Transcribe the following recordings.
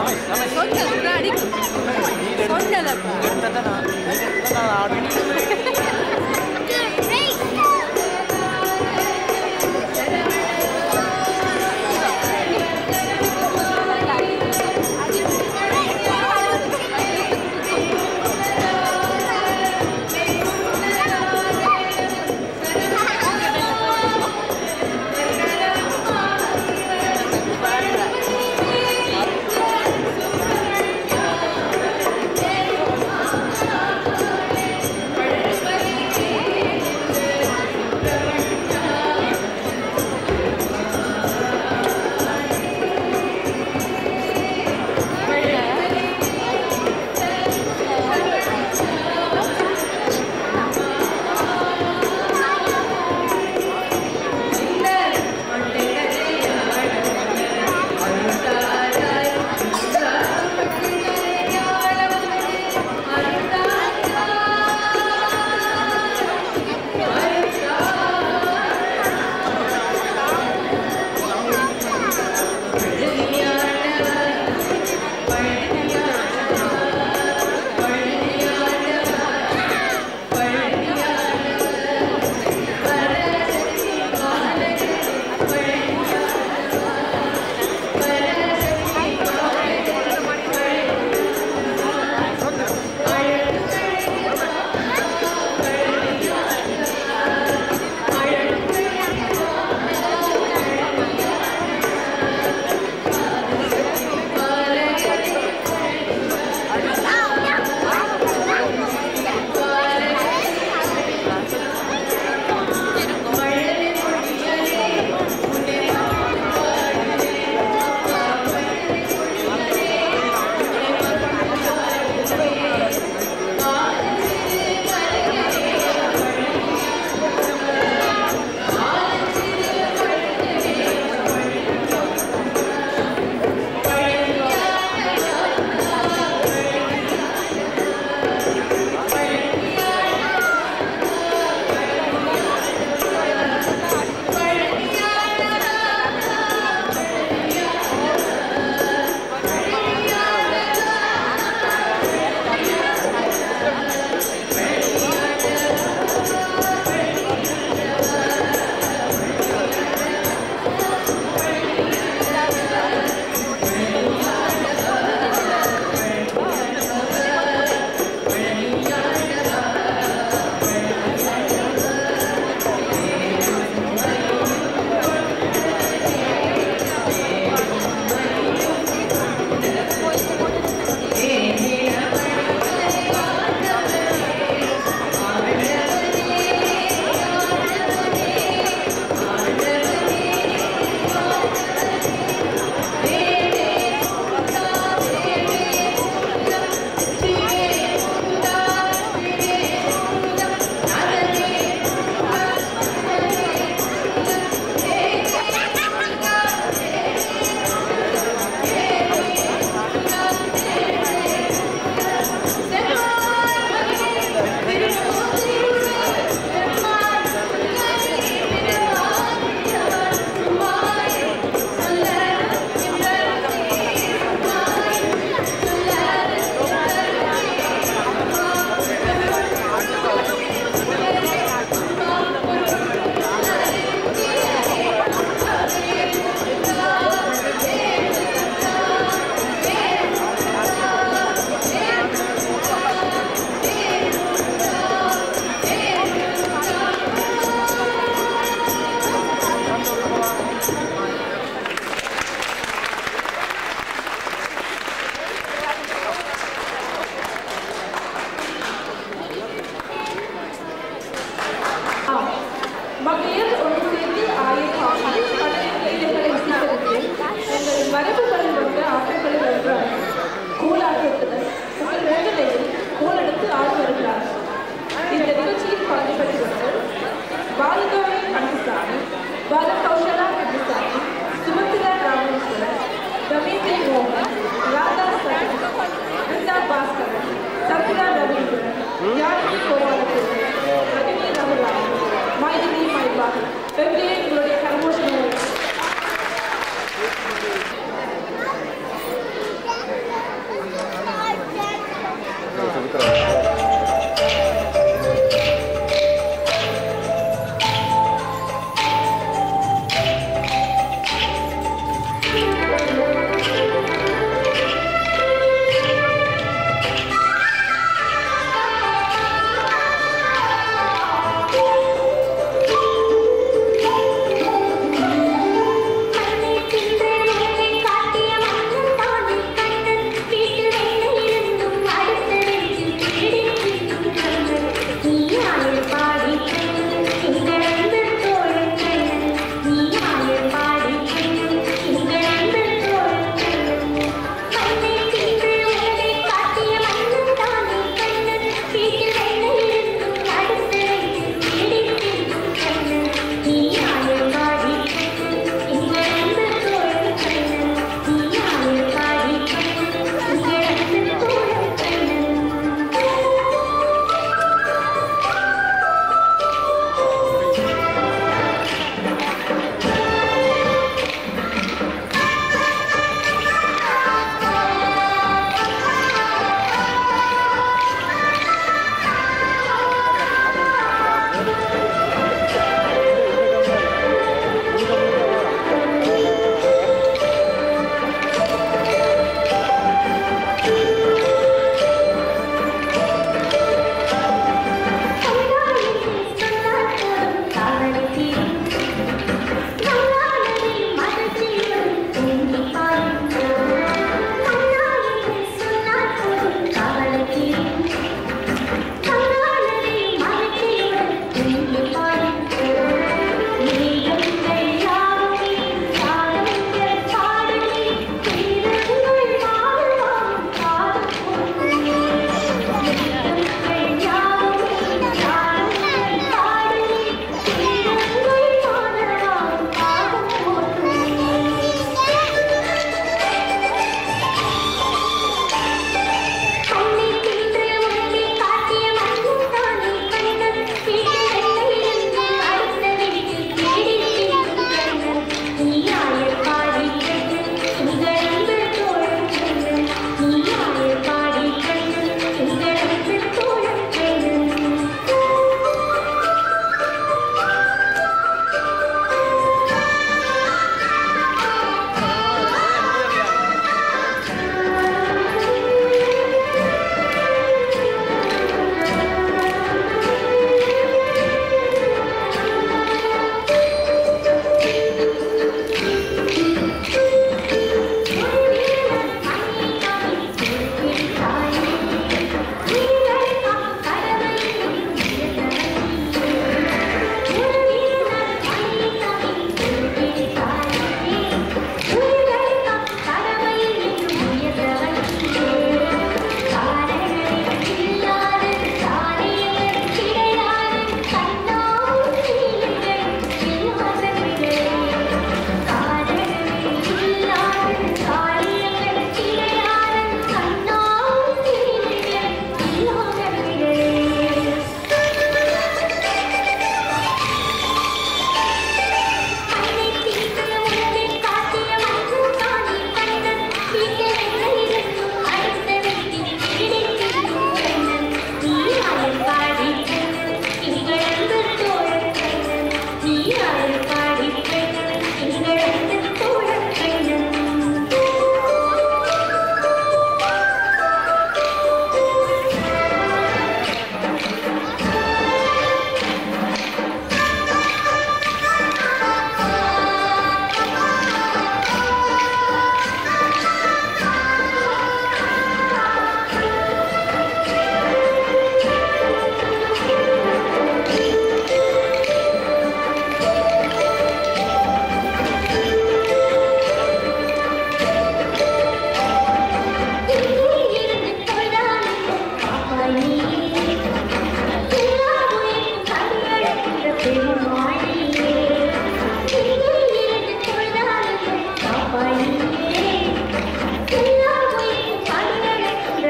சொன்னதுக்கு அடிக்கும் சொன்னதப்பா Thank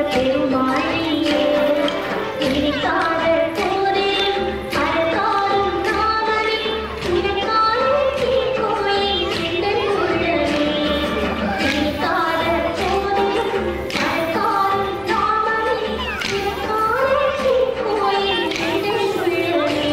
பெருமாளியே இனிக்காத போரிலும் அழகாரும் நாமமே இனக்கால தீக்கோயில் சிந்தன் உள்ளமே இனிக்காத போரிலும் அழகாரும் நாமமே இனக்கால தீக்கோயில் சிந்தன் உள்ளமே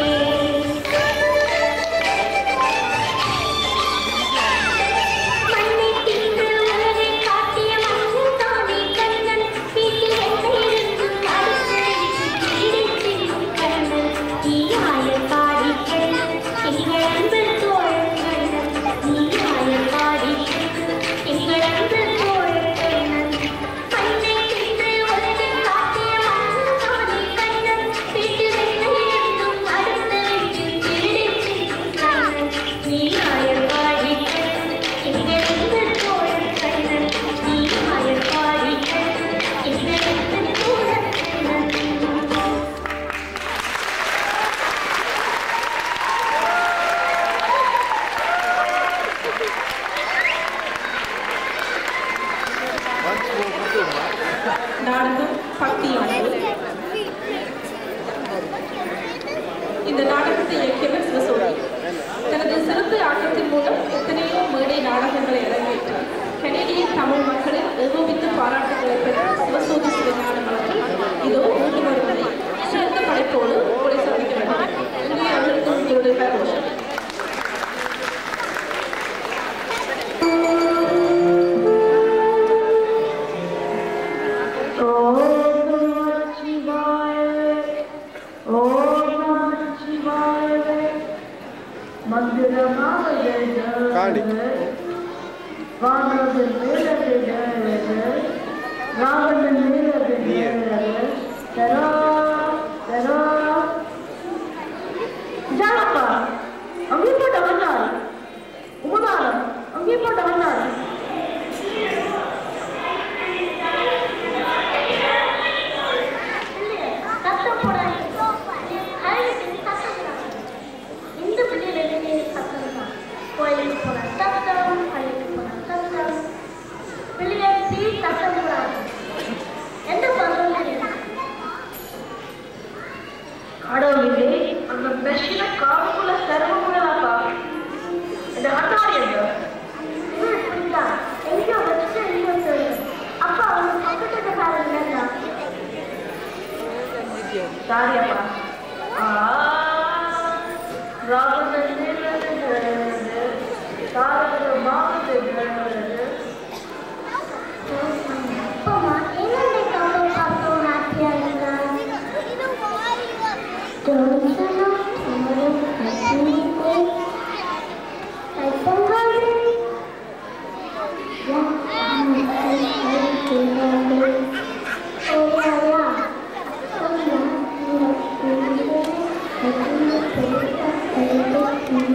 மண்ணை தின்று உலகை காட்டிய மன்னன் தானே கண்ணன் வீட்டில் என்ன இருந்தும் அடுத்து கிடைத்திடும் கண்ணன் நீயாய பாடி கண்ணன் எங்கள் அன்பு தோழன் கண்ணன் நீயாய பாடி கண்ணன் எங்கள் அன்பு தோழன் கண்ணன் மண்ணை தின்று உலகை காட்டிய மன்னன் தானே கண்ணன் வீட்டில் என்ன இருந்தும் அடுத்து கிடைத்திடும் கண்ணன் நீயாய பாடி கண்ணன் எங்கள் அன்பு தோழன் கண்ணன் நீயாய பாடி கண்ணன் எங்கள் அன்பு தோழன் கண்ணன் நாடகம் பக்தியானது இந்த நாடகத்தை இயக்கியவர் சிவசோதி தனது சிறப்பு ஆட்டத்தின் மூலம் எத்தனையோ மேடை நாடகங்களை அரங்கேற்றி கனேடிய தமிழ் மக்களின் ஏகோபித்த பாராட்டுகளை பெற்ற சிவசோதி சிவஞானம் அவர்கள் இதோ மீண்டும் ஒரு முறை சிறந்த படைப்போடு உங்களை சந்திக்க வேண்டும் இங்கே அவர்களுக்கு உங்களுடைய கரகோஷம் ஓம் நம சிவாய ஓம் நம சிவாய மந்திரமாக காளி. வானது மேலது ராவணன் மேலது தரா தரா ஜாலப்பா அங்கே போட்ட வந்தார் உபகாரம் அங்கே போட்ட வந்தார் சத்தம் போடாதீங்க ஹரிக்கு சத்தம் போடாதீங்க இந்த பிள்ளையில இருந்து சத்தம் தான் கோயிலுக்கு போன சத்தம் ஹரிக்கு போன சத்தம் பிள்ளைங்க ப்ளீஸ் சத்தம் போடாதீங்க எந்த பசங்க கடவுளே அந்த மெஷின காவுக்குள்ள சர்வமுள்ளப்பா இந்த அட்டாரி எங்க இது இப்படிதான் எங்கேயோ வச்சுட்டு எங்கேயோ தெரியும் அப்பா அவங்க பக்கத்து காரங்க என்ன சாரியப்பா Thank you.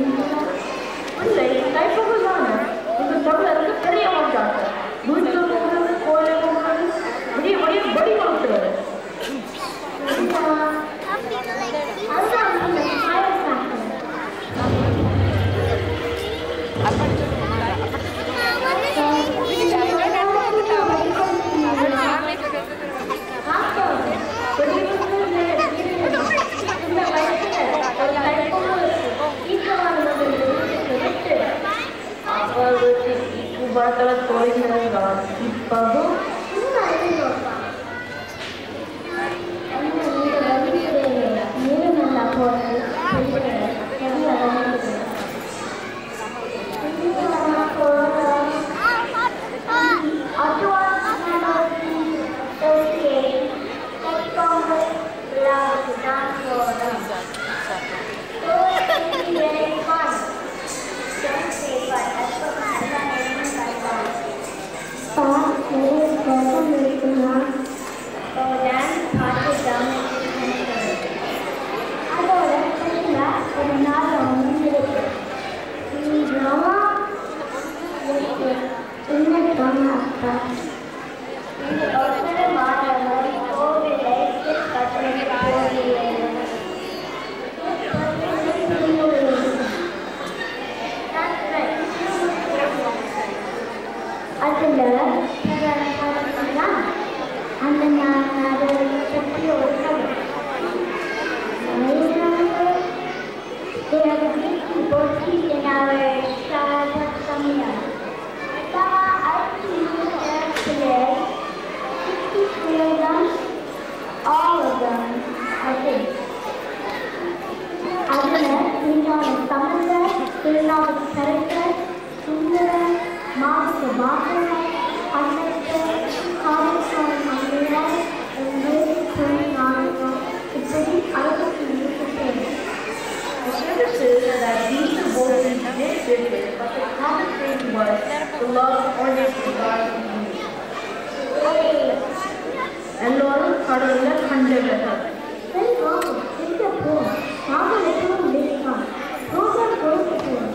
கடவுளர் கண்டவர்கள் சரி வாங்க எங்க போ நாங்கள் எப்பவும் லேட்டான் ரோசர் கொடுத்து போவோம்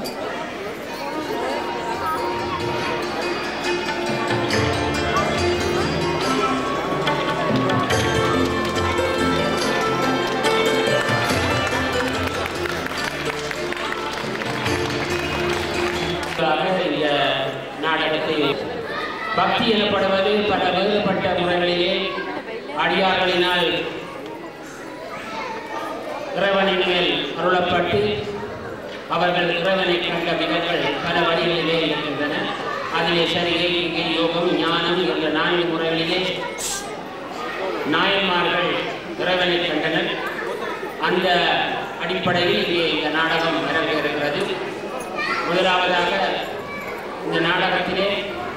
இந்த நாடகத்தை பக்தி எனப்படுவது பல வேறுபட்ட முறைகளிலே அடியார்களினால் இறைவனின் மேல் அருளப்பட்டு அவர்கள் இறைவனை கண்ட விதங்கள் பல வழிகளிலே இருக்கின்றன அதிலே சரிகை இங்கே யோகம் ஞானம் என்ற நான்கு முறைகளிலே நாயன்மார்கள் இறைவனை கண்டனர் அந்த அடிப்படையில் இங்கே இந்த நாடகம் அரங்கேறுகிறது முதலாவதாக இந்த நாடகத்திலே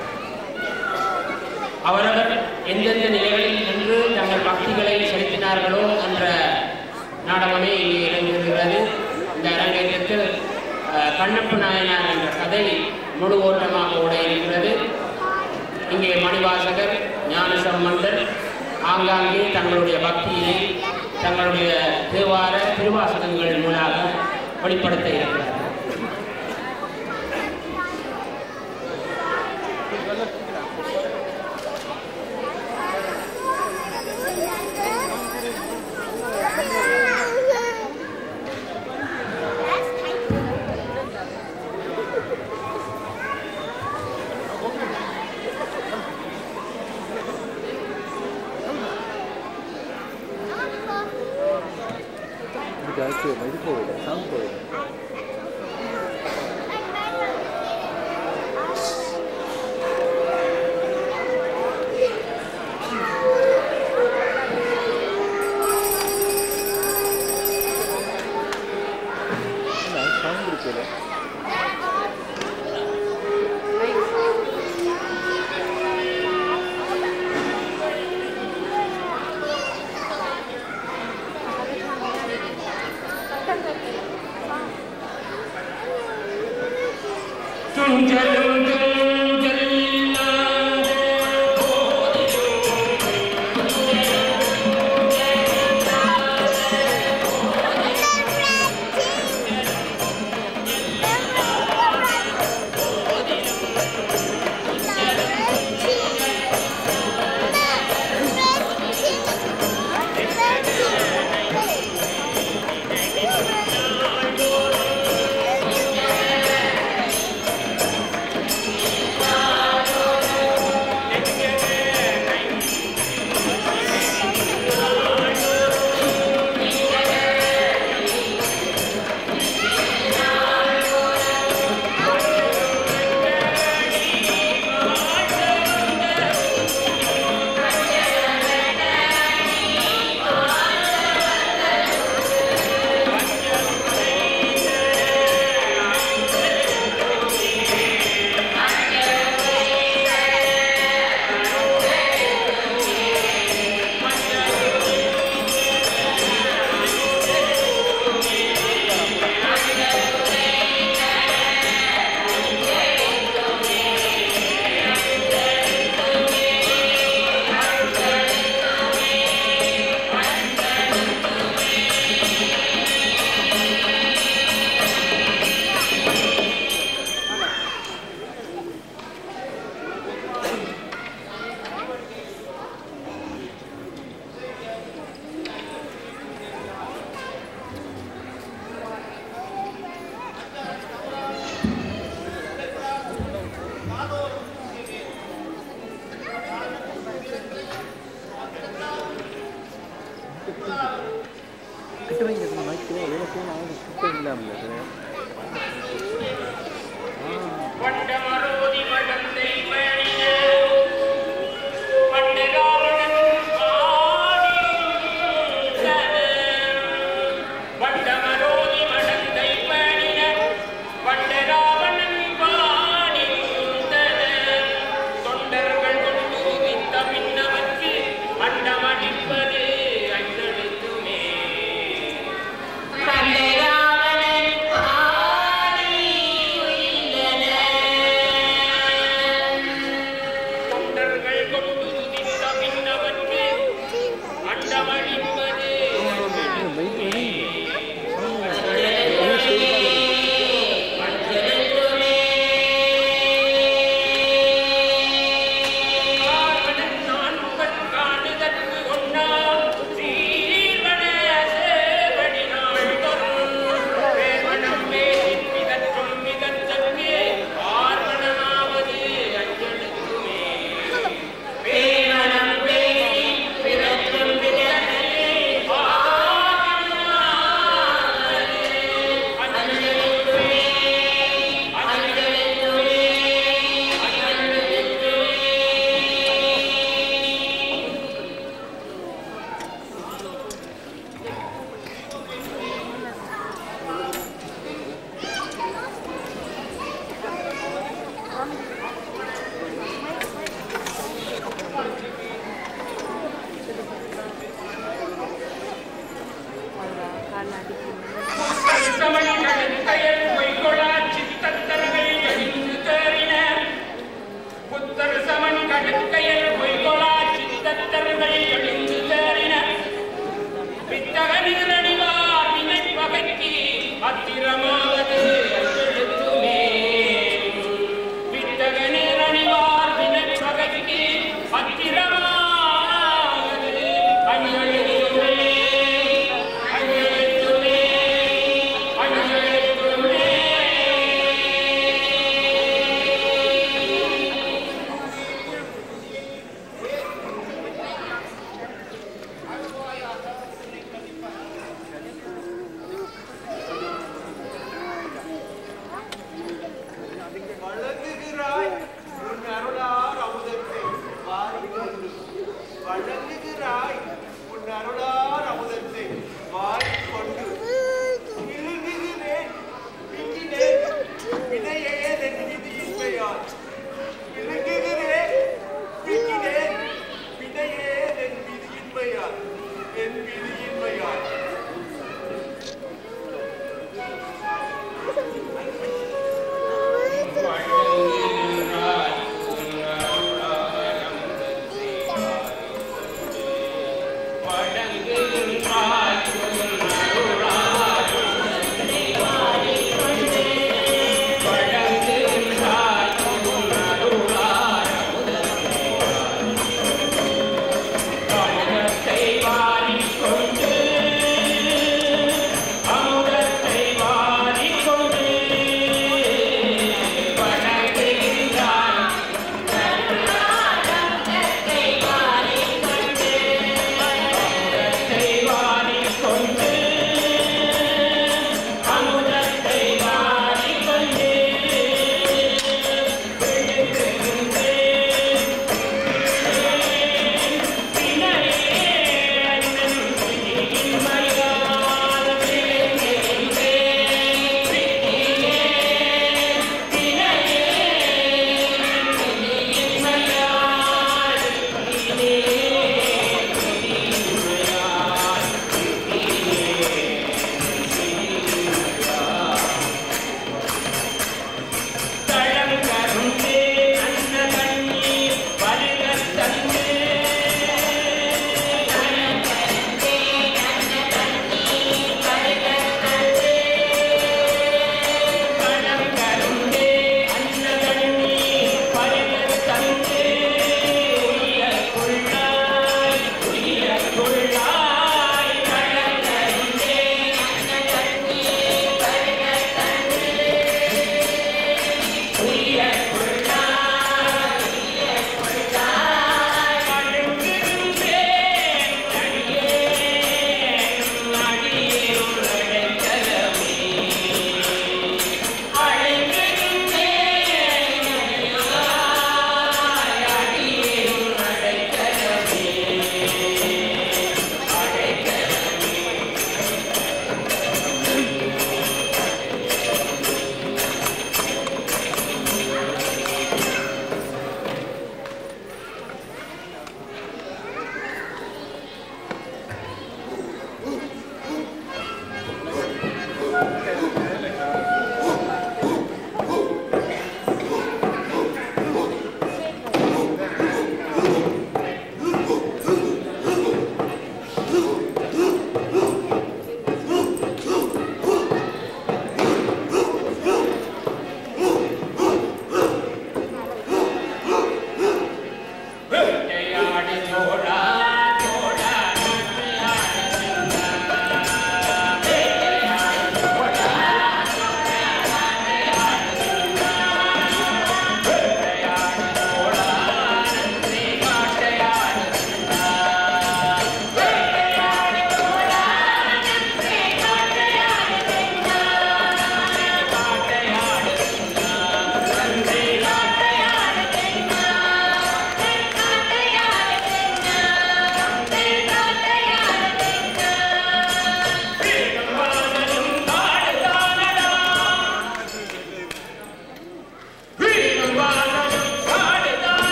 அவரவர் எந்தெந்த நிலைகளில் நின்று தங்கள் பக்திகளை செலுத்தினார்களோ என்ற நாடகமே இங்கே இடம்பெறுகிறது இந்த அரங்கேற்றத்தில் அஹ், கண்ணப்ப நாயனார் என்ற கதை முழு ஓட்டமாக ஓட இருக்கிறது இங்கே மணிவாசகர் ஞானசம்பந்தர் ஆங்காங்கே தங்களுடைய பக்தியினை தங்களுடைய தேவார திருவாசகங்கள் மூலமாக வெளிப்படுத்த இருக்கிறார்கள் 이렇게 할게 뭐 이렇게 보이네 상보이 난 상그렇게 돼 துஞ்சலும் துஞ்சலில்லாத 그때 왜 이렇게 많이 돼? 왜 이렇게 나오는 그때 இல்லாமல 그래 வண்டமரோதி மடந்தை மணிய வண்டராவணன் வண்டமரோதி மடந்தை மணிய வண்டராவணன் பாடி தொண்டர்கள் கொண்டு வித்த பின்னவற்கு அண்டமடிப்பது ஐந்தெழுத்துமே கண்டராவணன் பத்திரமாவது எழுத்துமே வித்தகனே ரணிவார் வினப்பகைக்கு பத்திரமாவது அஞ்செழுத்துமே அஞ்செழுத்துமே அஞ்செழுத்துமே வழங்குகிறாய் உன் அருளார் அமுதத்தை வாரிக்கொண்டு வழங்குகிறாய் உன் அருளார் அமுதத்தை வாரிக்கொண்டு விழுங்குகிறேன் விங்கினேன் வினையே என் விதியின்மையால் விழுங்குகிறேன் விங்கினேன் வினையே என் விதியின்மையால் என் விதியின்மையால் அமுதத்தை வாரிக்கொண்டு வணங்குகிறான் அமுதத்தை வாரி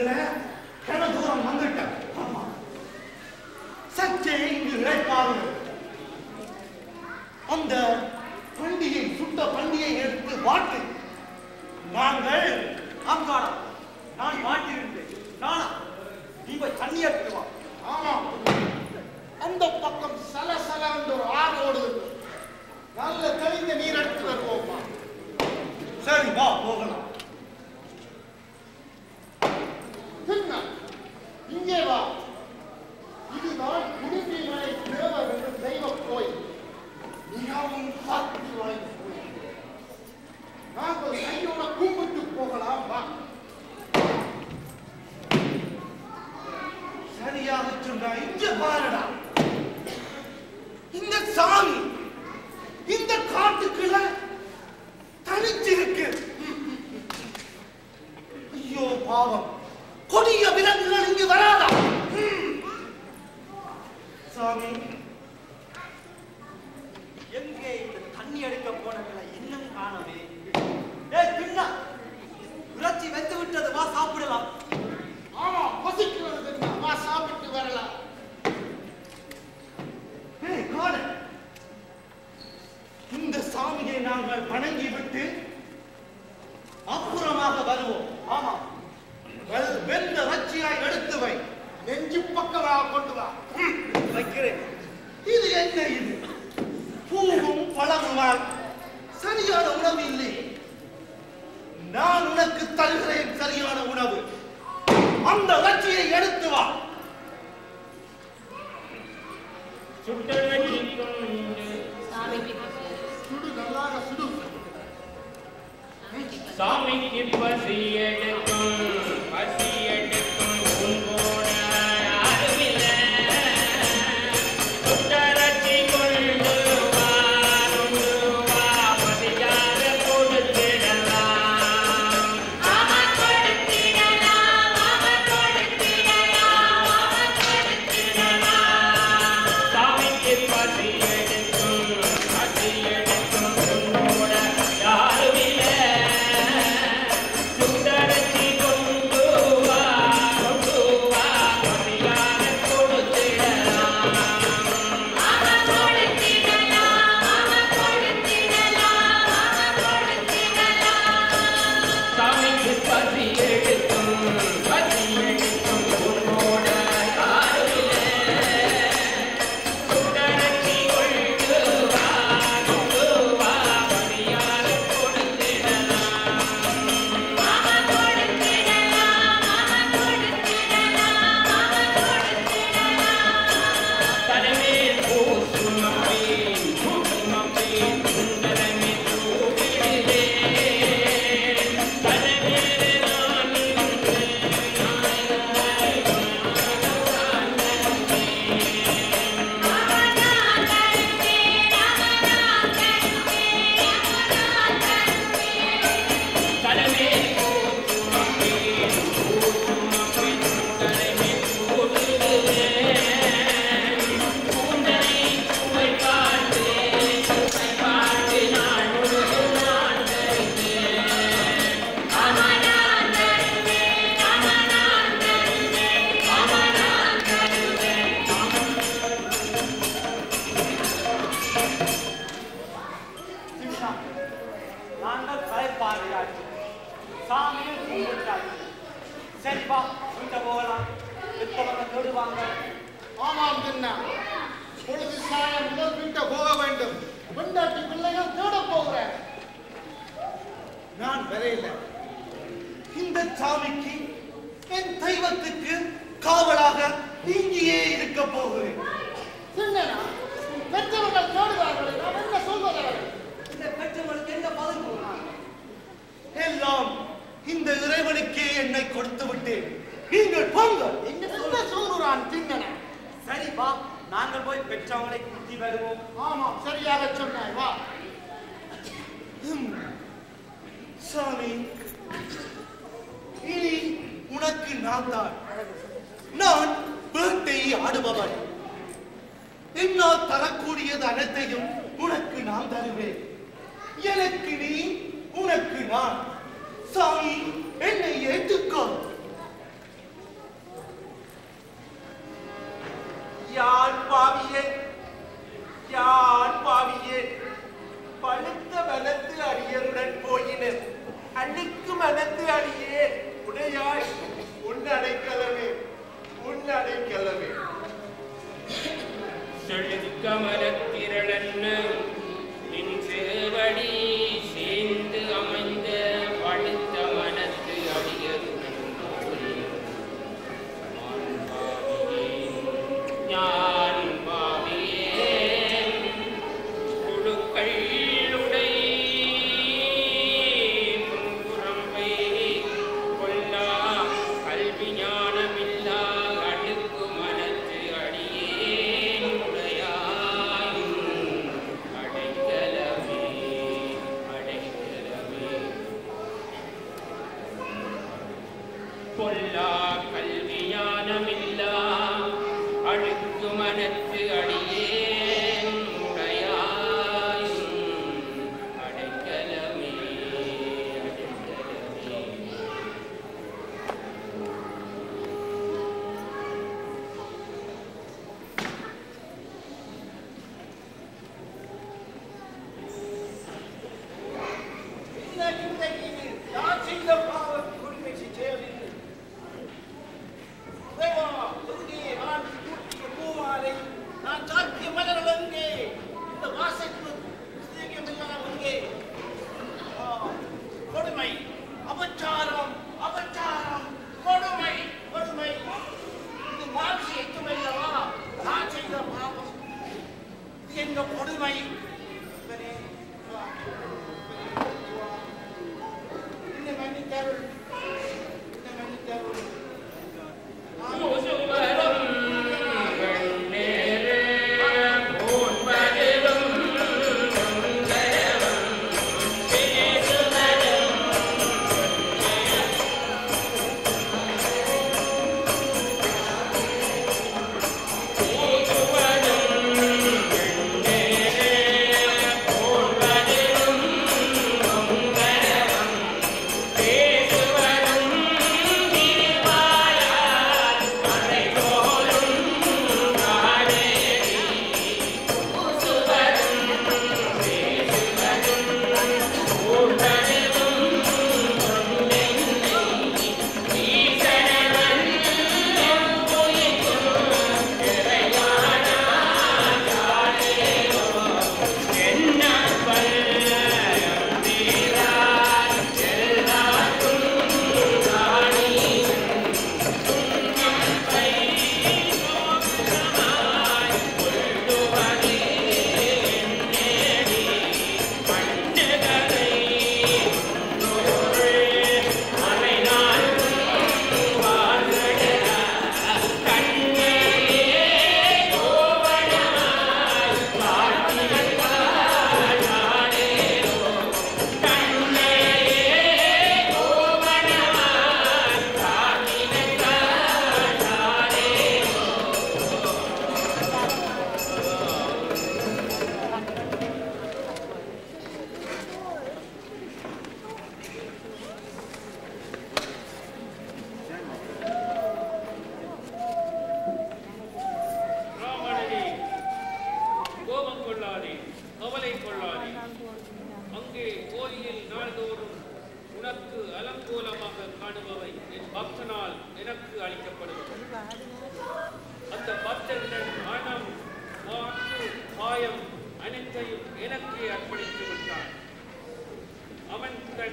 காட்டுக்குள்ள கன தூரம் வந்துட்டேன் ஆமா சற்றே இங்கு இழைப்பார்கள் அந்த பண்டிகை சுட்ட பண்டிகை எடுத்து வாட்டு நாங்கள் ஆம்காடா நான் மாட்டிருந்தேன் நானா நீ போய் தண்ணி எடுத்து வா ஆமா அந்த பக்கம் சல சல என்ற ஒரு ஆறு ஓடுது நல்ல தெளிந்த நீர் எடுத்து வருவோம்மா சரி வா போகலாம் பின்ன, இங்கே வா இதுதான் குடிமலை தேவர் என்ற தெய்வ கோயில் மிகவும் சக்தி வாய்ந்த கோயில் நாங்கள் கையோட கும்பிட்டு போகலாம் வா சரியாக சொன்னா இங்க பாருடா இந்த சாமி இந்த காட்டுக்குள்ள தனிச்சிருக்கு ஐயோ பாவம் கொடிய விலங்குகள் இங்கு வராதா ம். சாமி எங்கே இந்த தண்ணி எடுக்க போனவங்களை இன்னும் காணவே ஏய் பின்னா இறைச்சி வெந்து விட்டது வா சாப்பிடலாம் ஆமா பசிக்கிறது தெரியுமா? வா சாப்பிட்டு வரலாம் ஏய் காடு இந்த சாமியை நாங்கள் வணங்கி விட்டு அப்புறமாக வருவோம் ஆமா வெல்- வெந்த ரச்சியாய் எடுத்து வை நெஞ்சு பக்கமாக கொண்டு வா ம், வைக்கிறேன் இது என்ன இது பூவும் பழமுமா சரியான உணவு இல்லை நான் உனக்கு தருகிறேன் சரியான உணவு அந்த ரச்சியை எடுத்து வா சுட்டவற்றி கொண்டு சுடு நல்லாக சுடு சாமிக்கு பசி எடுக்கும் பசி எடுக்கும் உன்போட யாருமில்ல சுட்டரச்சி கொண்டு வா கொண்டு வா பசியார கொடுத்திடலாம் சாமிக்கு பசி எடுக்கும் பசி எடுக்கும் உன்போட யாருமில்ல சுந்தரச்சி கொண்டு வா கொண்டு வா பசியார கொடுத்திடலாம் சாமிக்கு பசி எடுக்கும் பசி எடுக்கும் உன்னோட யாருமில்ல சுந்தரச்சி கொண்டு வா கொண்டு வா பசியார கொடுத்திடலாம் தலைமேல் பூசுமப்பேன் பூசுமப்பேன் சுந்தரமே தூவிடுவே தலைமேல் நான் இருந்து தலைமேல் பூசுமப்பேன் பூசுமப்பேன் சுந்தரமே தூவிடுவே கூந்தலை சுவை பார்த்து சுவை பார்த்து நான் முழுது நான் சிம்ஷா நாங்கள் கலைப்பாறையாச்சு சாமியும் கும்பிட்டாச்சு சரி வா வீட்டை போகலாம் வித்தவங்க தொடுவாங்க ஆமாம் தின்னா பொழுது சாயம் முதல் வீட்டை போக வேண்டும் பெண்டாட்டி பிள்ளைகள் தேட போகிறேன் நான் வரையில இந்த சாமிக்கு என் தெய்வத்துக்கு காவலாக இங்கேயே இருக்க போகிறேன் சின்னனா பெற்றவர்கள் தேடுவார்கள் நான் என்ன சொல்வதாக இந்த பெற்றவங்களுக்கு என்ன பதில் கூறலாம் எல்லாம் இந்த இறைவனுக்கே என்னை கொடுத்து விட்டேன் நீங்கள் போங்கள் என்ன சொல்கிறான் சின்னனா சரி வா நாங்கள் போய் பெற்றவங்களை குத்தி வருவோம் ஆமாம் சரியாக சொன்னாய் வா ஹம். சாமி இனி உனக்கு நான் தான் நான் வேட்டை ஆடுபவன் என்னால் தரக்கூடியது அனைத்தையும் உனக்கு நான் தருவேன் எனக்கு நீ உனக்கு நான் சாமி என்னை ஏற்றுக்கோ நின் சேவடி சேர்ந்து அமைந்த படுத்த மனத்து அடியதுடன் ஞான் பாவியேன் குழுக்களுடை முன்புறம்பை கொல்லா கல்வி ஞானமில்லா அடுக்கு மனத்து அடியேன் உடையாயும் அடைக்கலமே அடைக்கலமே பொல்லா கல்வி ஞானமில்லா அழுக்கு மனத்து அடியேன் உடையாயும் அடைக்கலமே அடைக்கலமே நான் செய்த பாவம் கொடுமை செய்யவில்லை தேவா, எங்கே நான் கூட்டிய பூமாலை, நான் சாத்திய மலர்கள் எங்கே? இந்த வாசைக்கு சிநேகம் எல்லாம் எங்கே? ஆ, கொடுமை அபச்சாரம் அபச்சாரம் கொடுமை கொடுமை இது நான் செய்தமல்லவா நான் செய்த பாவம் இது எங்க கொடுமை இவனே, வா. என்னை மன்னித்தருள் என்னை மன்னித்தருள் முசுவரும் வெண்ணேறு போன்பதிலும் மங்களம் பேசுவதும் போசுவதும் வெண்ணேறு போன்பதிலும் மங்களம் பேசுவதும் திருவாயால் மறை போலும் காடேரி பூசுவதும் பேசுவதும் ஊர்வதும் ஒன்றென்னை ஈசனவன் எம்புயிக்கும் இறைவானா யாரேரோ என்ன பல்லம் தீரார் செல்வாக்கும் ராமனே கோபம் கொள்ளாதே கவலை கொள்ளாதே அங்கே கோயிலில் நாள்தோறும் உனக்கு அலங்கோலமாக காணுபவை என் பக்தனால் எனக்கு அளிக்கப்படுகிறது அந்த பக்தர்கள் மனம் வாக்கு காயம் அனைத்தையும் எனக்கே அர்ப்பணித்து விட்டான் அவன் தன்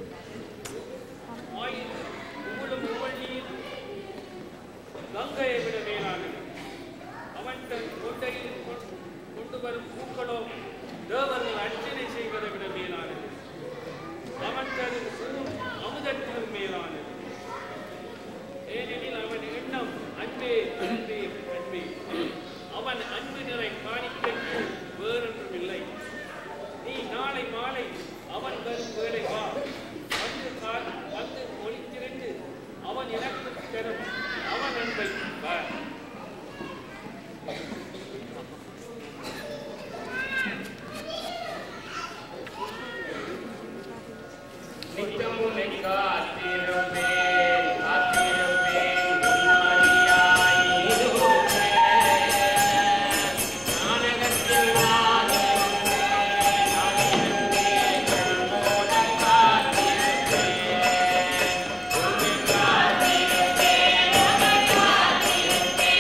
ஆயுள் உங்களும் உவழியில் கங்கையை விட மேலானது அவன் தன் கொண்டையில் கொ- கொண்டு வரும் பூக்களோ தேவர்கள் அர்ச்சனை செய்வதை விட மேலானது அவன் தன் ஊர் அமுதத்திலும் மேலானது ஏனெனில் அவன் எண்ணம் அன்பே அன்பே அன்பே அவன் அன்பு நிறை காணிக்கைக்கு வேறொன்றும் இல்லை நீ நாளை மாலை அவன் வரும் வேலை வா வந்து கால் வந்து ஒளித்திரண்டு அவன் எனக்கு தரும் அவன் அன்பை பார் நித்தம் உன்னை காத்திருப்பேன் காத்திருப்பேன் முன்னாடியாய் இருப்பேன். நானகத்தில் நான் இருப்பேன், நான் இருப்பேன், கண்மூட காத்திருப்பேன். உன்னை காத்திருப்பேன், உன்னை காத்திருப்பேன்.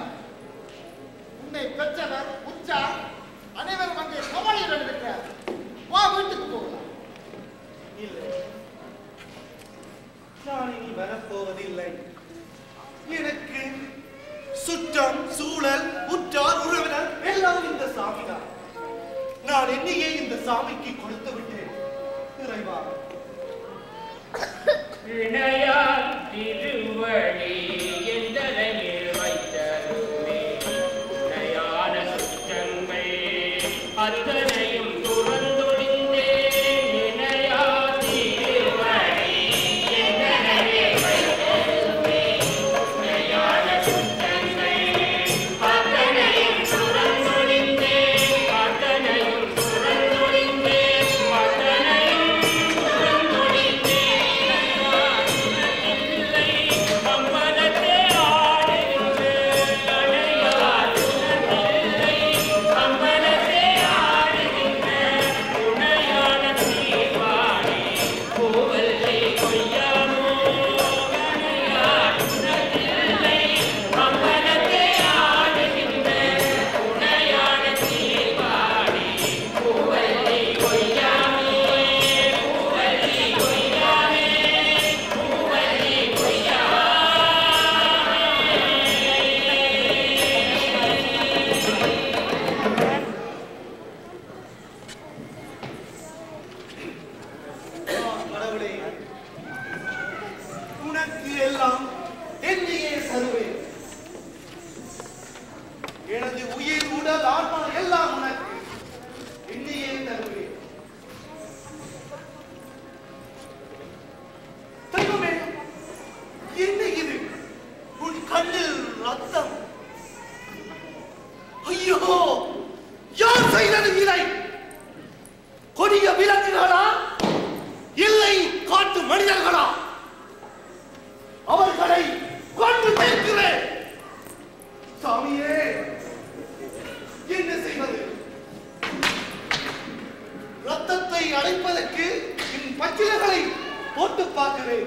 இருக்கிறார் உன்னை பெற்றவர் உச்சா அனைவரும் அங்கே கவலையுடன் இருக்கிறார் வா வீட்டுக்கு போகலாம் இல்லை நான் இனி வரப்போவதில்லை எனக்கு சுற்றம் சூழல் உற்றார் உறவினர் எல்லாம் இந்த சாமிதான் நான் என்னையே இந்த சாமிக்கு கொடுத்து விட்டேன் இறைவா இணையார் திருவடி எந்தரையில் வைத்தருமே இணையான சுற்றங்கள் அத்தனையும் துறந்தொழிந்தே இணையார் திருவடி எந்தரையில் வைத்தருமே இணையான சுற்றங்கள் அத்தனையும் துறந்தொழிந்தே அத்தனையும் துறந்தொழிந்தே அத்தனையும் துறந்தொழிந்தே அம்பலத்தே ஆடுகின்ற அணையார் உணர்ந்தில்லை. அம்பலத்தே ஆடுகின்ற உணையான தீவானே. கோவல்லை கொய்யாமோ அணையார் உணர்ந்தில்லை. அம்பலத்தே ஆடுகின்ற உணையான தீவானே. கோவல்லை கொய்யாமே கோவல்லை கொய்யாமே பூவல்லி கொய்யா கடவுளே உனக்கு எல்லாம் என்னையே தருவேன் எனது உயிர் உடல் ஆன்மா எல்லாம் உனக்கு என்னையே தருவேன் தெய்வமே என்ன இது உன் கண்ணில் ரத்தம் ஐயோ யார் செய்தது இதை கொடிய விலங்குகளா இல்லை காட்டு மனிதர்களா அவர்களை கொண்டு சேர்க்கிறேன் சாமியே என்ன செய்வது ரத்தத்தை அடைப்பதற்கு என் பச்சிலைகளை போட்டு பார்க்கிறேன்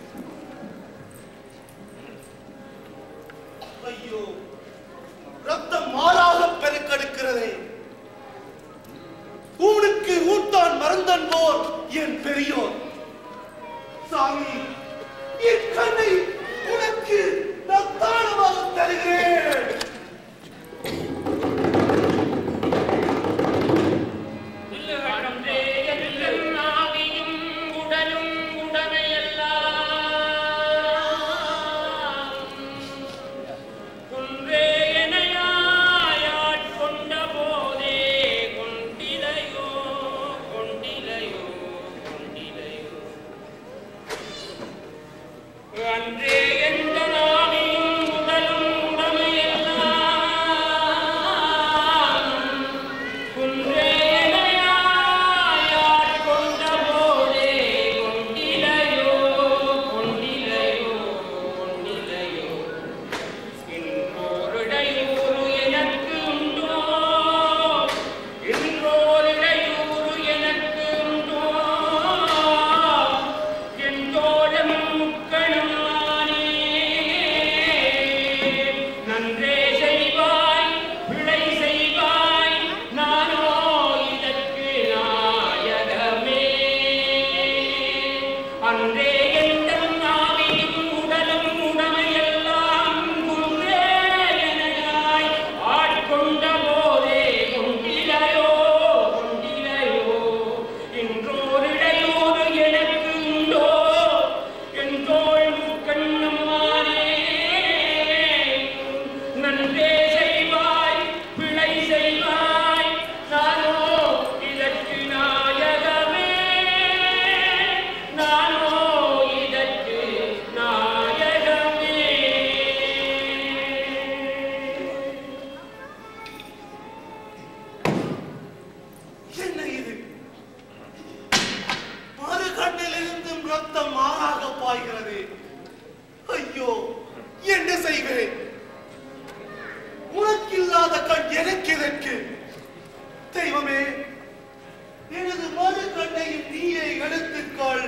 ஐயோ ரத்தம் மாறாக பெருக்கெடுக்கிறதே ஊனுக்கு ஊட்டான் மறந்தன் போர் என் பெரியோர் சாமி என் கண்ணை உனக்கு நான் தானமாக தருகிறேன் இல்லகண்டே எல்லாம் ஆவியும் உடலும் உடமையெல்லாம் குன்றே எனையாயாட் கொண்ட போதே கொண்டிலையோ கொண்டிலையோ கொண்டிலையோ அன்றே எந்த நாவியும் உடலும் உடமையெல்லாம் குன்றேனையாயார் கொண்ட போதே கொண்டிலையோ கொண்டிலையோ கொண்டிலையோ இன்றோரிடையூறு எனக்கு உண்டோ இன்றோரிடையூறு எனக்கு உண்டோ என் தோழம் முக்கணும் நானே நன்றே செய்வாய் பிழை செய்வாய் நானோ இதற்கு நாயகமே அன்றே எந்த நாவியும் உடலும் உடமையெல்லாம் குன்றே எனகாய் ஆட்கொண்ட போதே கொண்டிலையோ கொண்டிலையோ இன்றோரிடையோடு எனக்கு உண்டோ என் தோள் முக்கண்ணும் மாறே நன்றே செய்வாய் பிழை செய்வாய் நானோ இதற்கு நாயகமே நானோ இதற்கு நாயகமே என்ன இது மறு கண்ணிலிருந்தும் ரத்தம் மாறாக பாய்கிறது ஐயோ என்ன செய்வேன் உனக்கில்லாத கண் எனக்கு எதற்கு தெய்வமே எனது மறு கண்ணையும் நீயே எடுத்துக்கொள்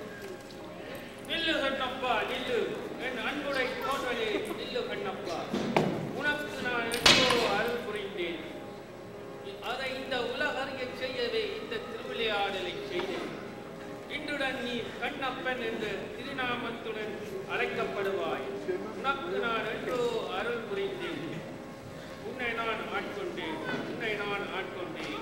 நில்லு கண்ணப்பா நில்லு என் அன்புடை தோற்றலே நில்லு கண்ணப்பா உனக்கு நான் என்றோ அருள் புரிந்தேன் உன்னை நான் ஆட்கொண்டேன் உன்னை நான் ஆட்கொண்டேன்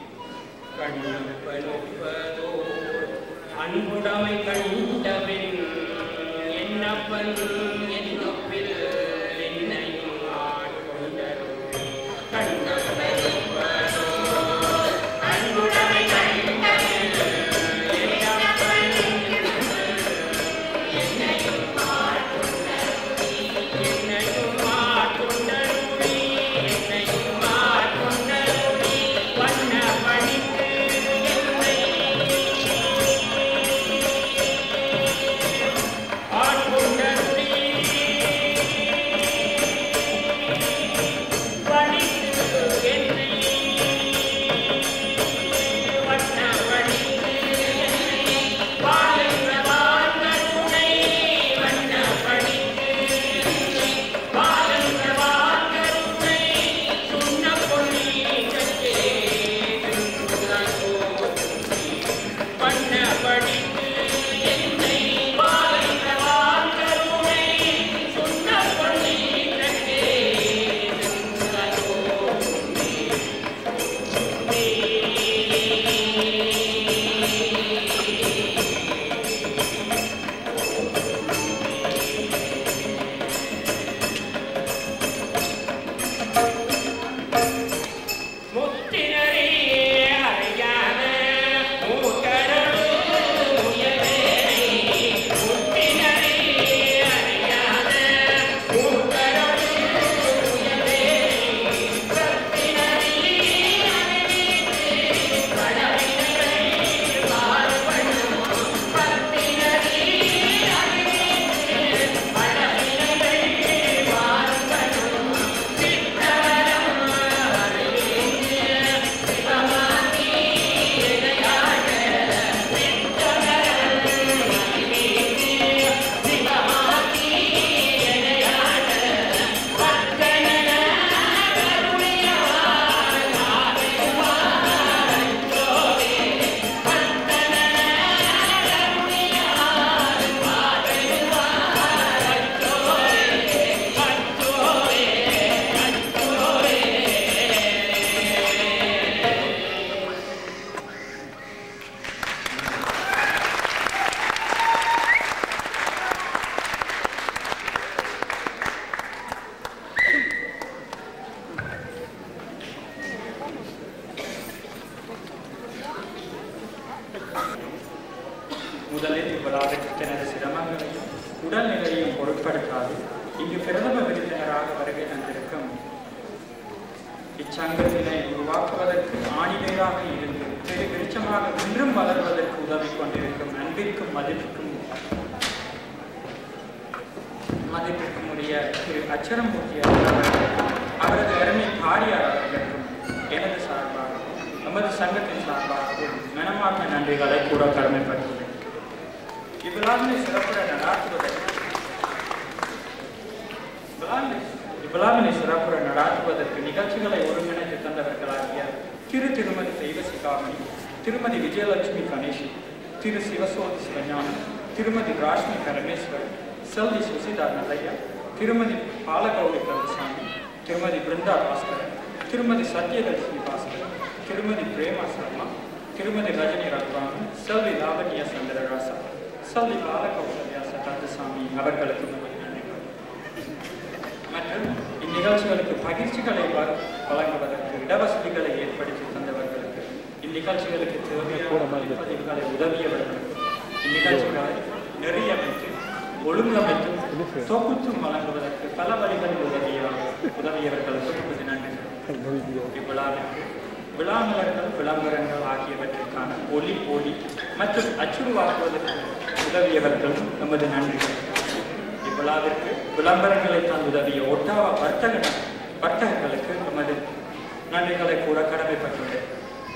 அன்புடமை கண்டபின் என்னப்பன் என்னொப்பில் என்னையும் ஆட்கொண்டரும் அன்புடமை கண்டபின் என்னப்பன் என்னையும் ஆட்கொண்டருளி என்னையும் ஆட்கொண்டருளி என்னையும் ஆட்கொண்டருளி வண்ண பணிக்கு என்னை ஆட்கொண்டருளி பணிக்கு என்னை வண்ண பணிக்கு என்னை வாழுகிற வாழ்க்கை வண்ண பணிக்கு வாழுகிற வாழ்க்கை சுண்ண பொன்னி கட்டே வண்ண பணிக்கு என்னை வாழுகிற வாழ்க்கை சுண்ண பொன்னி கட்டே முத்தினரே அறியாத மூக்கரடு முயலேறி முத்தினரே அறியாத மூக்கரடு முயலேறி ரத்தினரே அறிவித்து படவினை மாறுபடும் ரத்தினரே அறிவித்து படவினை மாறுபடும் சித்தவரம் முதலில் இவ்விழாவிற்கு தனது சிரமங்களையும் உடல்நிலையையும் பொருட்படுத்தாது இங்கு பிரதம விருந்தினராக வருகை தந்திருக்கும் இச்சங்கத்தினை உருவாக்குவதற்கு ஆணிவேராக இருந்து பெரு விருட்சமாக இன்றும் வளர்வதற்கு உதவி கொண்டிருக்கும் அன்பிற்கும் மதிப்புக்கும் மதிப்பிற்கும் உரிய திரு அச்சரமூர்த்தி அவர்களுக்கும் அவரது அருமை பாரியார் அவர்களுக்கும் எனது சார்பாகவும் நமது சங்கத்தின் சார்பாகவும் மனமார்ந்த நன்றிகளை கூட கடமைப்பட்டுள்ளேன் இவ்விழாவினை சிறப்புற நடாத்துவதற்கு இவ்விழாவினை இவ்விழாவினை சிறப்புற நடாத்துவதற்கு நிகழ்ச்சிகளை ஒருங்கிணைத்து தந்தவர்களாகிய திரு திருமதி தெய்வசிகாமணி திருமதி விஜயலட்சுமி கணேஷ் திரு சிவசோதி சிவஞானம் திருமதி ராஷ்மி பரமேஸ்வர் செல்வி சுசிதா நல்லையா திருமதி பாலகௌரி கந்தசாமி திருமதி பிருந்தா பாஸ்கரன் திருமதி சத்யலட்சுமி பாஸ்கரன் திருமதி பிரேமா சர்மா திருமதி ரஜினி ரத்வாமி செல்வி லாவண்யா சந்திரராசா செல்வி பாலகௌசல்யா கந்தசாமி அவர்களுக்கு முதல் நன்றிகள். மற்றும் இந்நிகழ்ச்சிகளுக்கு பகிர்ச்சிகளை வ- வழங்குவதற்கு இடவசதிகளை ஏற்படுத்தி தந்தவர்களுக்கு இந்நிகழ்ச்சிகளுக்கு தேவையான பதிவுகளை உதவியவர்களுக்கு இந்நிகழ்ச்சிகளை நெறியமைத்து ஒழுங்கமைத்து தொகுத்தும் வழங்குவதற்கு பல வழிகளில் உதவிய உதவியவர்களுக்கு நமது நன்றிகள் இவ்விழாவிற்கு விழாமலர்கள் விளம்பரங்கள் ஆகியவற்றிற்கான ஒலி ஒளி மற்றும் அச்சுருவாக்குவதற்கு உதவியவர்களும் நமது நன்றிகள் இவ்விழாவிற்கு விளம்பரங்களை தான் உதவிய ஒட்டாவா வர்த்தக வர்த்தகர்களுக்கு நமது நன்றிகளை கூட கடமைப்பட்டுள்ளேன்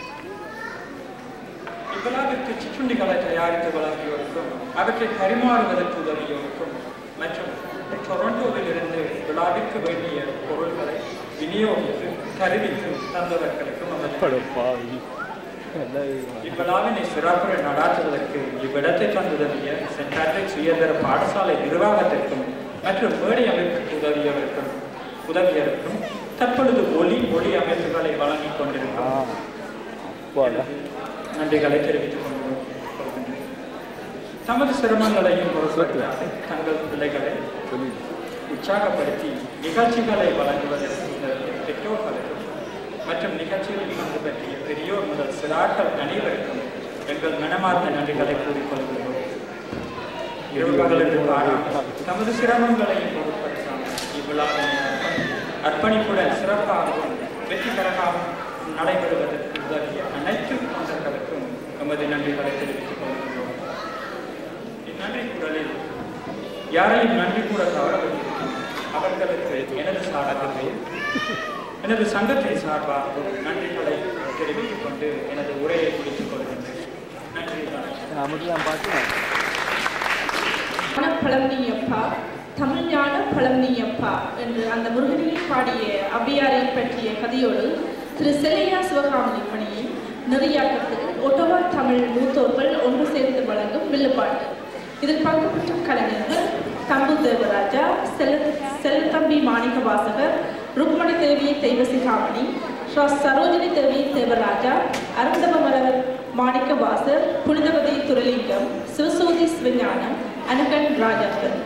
இவ்விழாவிற்கு சிற்றுண்டிகளை தயாரித்து வழங்கியோருக்கும் அவற்றை பரிமாறுவதற்கு உதவியோருக்கும் மற்றும் டொரண்டோவில் இருந்து விழாவிற்கு வேண்டிய பொருள்களை விநியோகித்து தெரிவித்து தந்தவர்களுக்கும் நமது இவ்விழாவினை சிறப்புற நடாத்துவதற்கு இவ்விடத்தை தந்துதவிய சென்ட் பேட்ரிக் சுயதர பாடசாலை நிர்வாகத்திற்கும் மற்றும் மேடை அமைப்புக்கு உதவியவருக்கும் உதவியவருக்கும் தற்பொழுது ஒலி ஒளி அமைப்புகளை வழங்கிக் கொண்டிருக்கிறோம் போல நன்றிகளை தெரிவித்துக் கொண்டு கொள்கின்றேன். தமது சிரமங்களையும் பொருட்படுத்தாது தங்கள் பிள்ளைகளை உற்சாகப்படுத்தி நிகழ்ச்சிகளை வழங்குவதற்கு உதவிய பெற்றோர்களுக்கும் மற்றும் நிகழ்ச்சிகளில் பங்கு பற்றிய பெரியோர் முதல் சிறார்கள் அனைவருக்கும் எங்கள் மனமார்ந்த நன்றிகளை கூறிக்கொள்கிறோம் இரவு பகல் என்று பாராமல் தமது சிரமங்களையும் பொருட்படுத்தாமல் இவ்விழாவினை அர்ப்பணி- அர்ப்பணிப்புடன் சிறப்பாகவும் வெற்றிகரமாகவும் நடைபெறுவதற்கு உதவிய அனைத்து தொண்டர்களுக்கும் எமது நன்றிகளை தெரிவித்துக் கொள்கிறோம் இந்நன்றி குரலில் யாரையும் நன்றி கூற தவறவிட்டிருக்கும் அவர்களுக்கு எனது சார்பாகவும் எனது சங்கத்தின் சார்பாகவும் நன்றிகளை தெரிவித்துக் கொண்டு எனது உரையை முடித்துக் கொள்கின்றேன் நன்றி வணக்கம் நமக்குலாம் பார்த்து ஞான பழம்னியப்பா தமிழ் ஞான பழம்னியப்பா என்று அந்த முருகனையை பாடிய அவ்வியாரை பற்றிய கதையோடு திரு செல்லையா சிவகாமணி பணியை நெறியாக்கத்தில் ஒட்டவா தமிழ் மூத்தோர்கள் ஒன்று சேர்ந்து வழங்கும் வில்லுப்பாட்டு இதில் பங்கு பெற்ற கலைஞர்கள் தம்பு தேவராஜா செல்ல செல்லத்தம்பி மாணிக்க வாசகர் ருக்மணி தேவி தெய்வசிகாமணி ஸ்ரா சரோஜினி தேவி தேவராஜா அருந்தவமலர் மாணிக்க வாசர் புனிதவதி துரலிங்கம் சிவசோதி சிவஞானம் அனகன் ராஜாக்கள்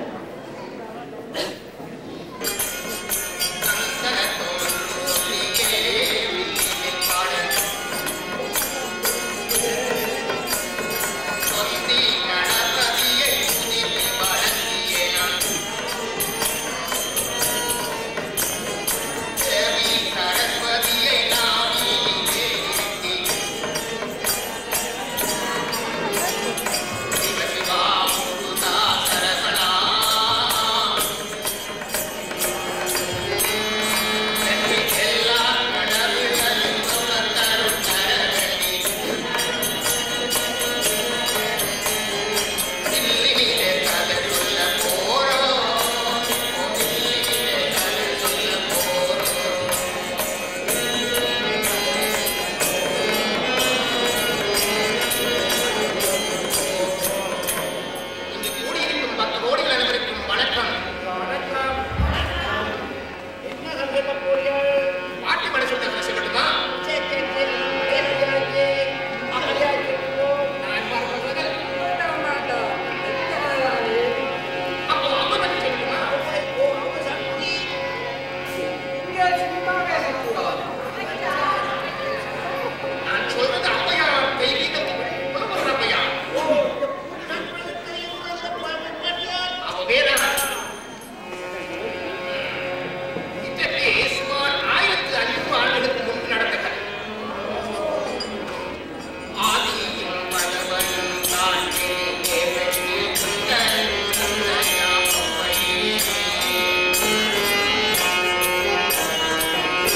இங்கு கூடியிருக்கும் பத்து கோடிகள் அனைவருக்கும் வணக்கம் என்ன சந்தேக போறீர்கள் பாட்டு பாட சொல்லுங்க சொல்லட்டுமா சரி சரி சரி பேசுகிறாச்சு அப்படியா இருக்கும் நான் பார்ப்பது வேண்டாம் வேண்டாம் அப்போ அவங்க பற்றி சொல்லட்டுமா ஓ அவங்க சக்தி இங்கே சும்மா பேசக்கூடாது நான் சொல்றது அப்பையா தெய்வீகத்தை புலவர் அப்பையா ஓ அவவேதான் இன்றைக்கு சுமார் ஆயிரத்து ஐநூறு ஆண்டுகளுக்கு முன்பு நடந்த கதை ஆதியும் பலவனும் தானே தேவனே சுந்தரன் சுந்தரனாம்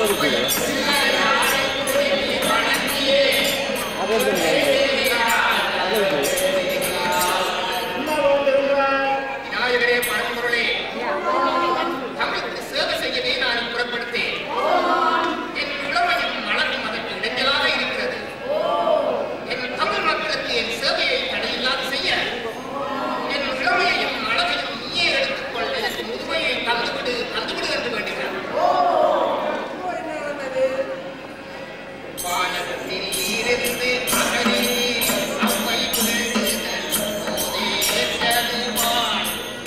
விநாயகரே பரம்பொருளே தங்களுக்கு சேவை செய்யவே நான் புறப்படுத்தேன் என் இளமையும் மலரும் அதற்கு இடைஞ்சலாக இருக்கிறது என் தமிழ் மக்களுக்கு என் சேவையை தடையில்லாது செய்ய என் இளமையையும் அழகையும் நீயே எடுத்துக்கொள் எனக்கு முதுமையை தந்துவிடு தந்துவிடு என்று வேண்டுகிறார் வானகத்தில் இருந்து அகலே அம்மை விழுந்ததன் போதே ஏற்றதுவான்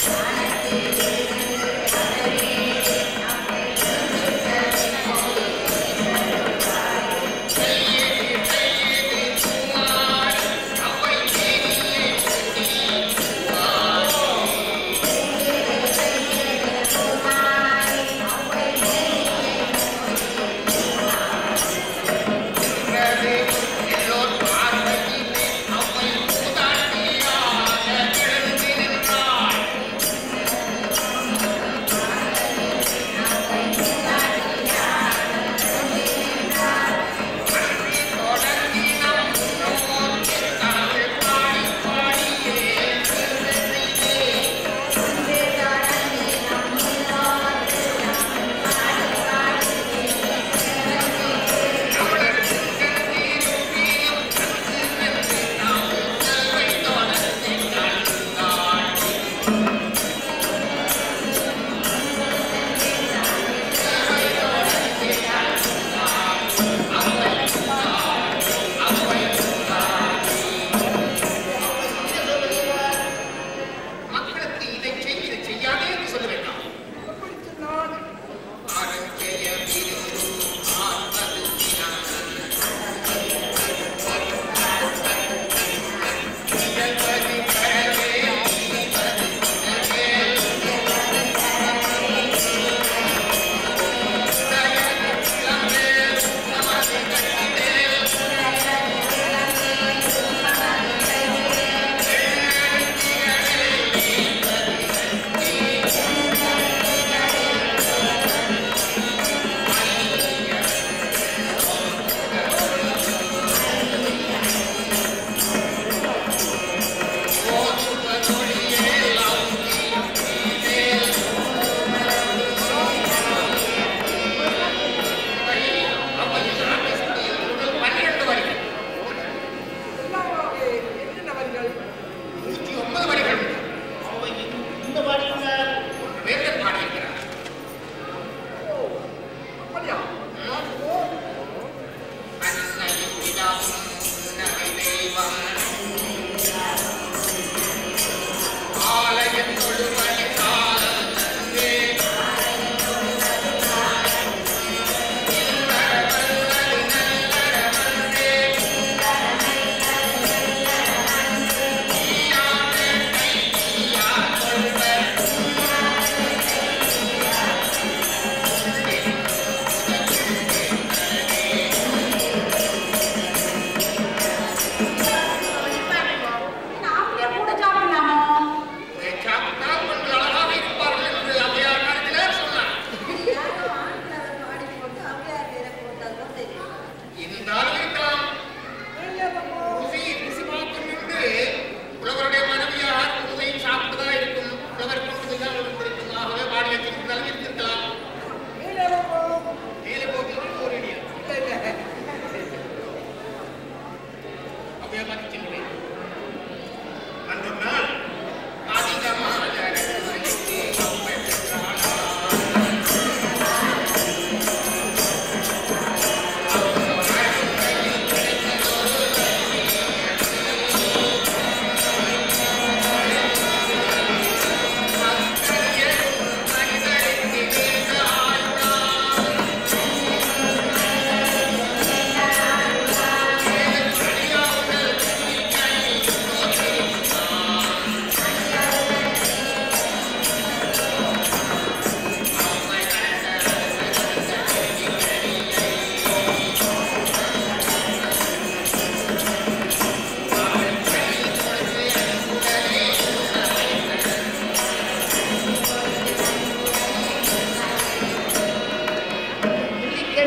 மக்களுக்கு இதை செய் இதை செய்யாதே என்று சொல்ல வேண்டாம் ஆரோக்கிய விருது ஆத்மது தினம். இயல்பது பெறவே, இனிப்பது உணவே. தயவு இளமே, நமது கட்டிலே. பன்னிரண்டு வரிகள் நூற்றி ஒன்பது வரிகள் அவை இந்த வரிகள் வேர்கள் பாடியிருக்கிறார் அன்னையும் பிதாவும் உன்னவை தெய்வம் ஆலயம் தொழுவழி காலம் தந்தே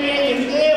எங்கே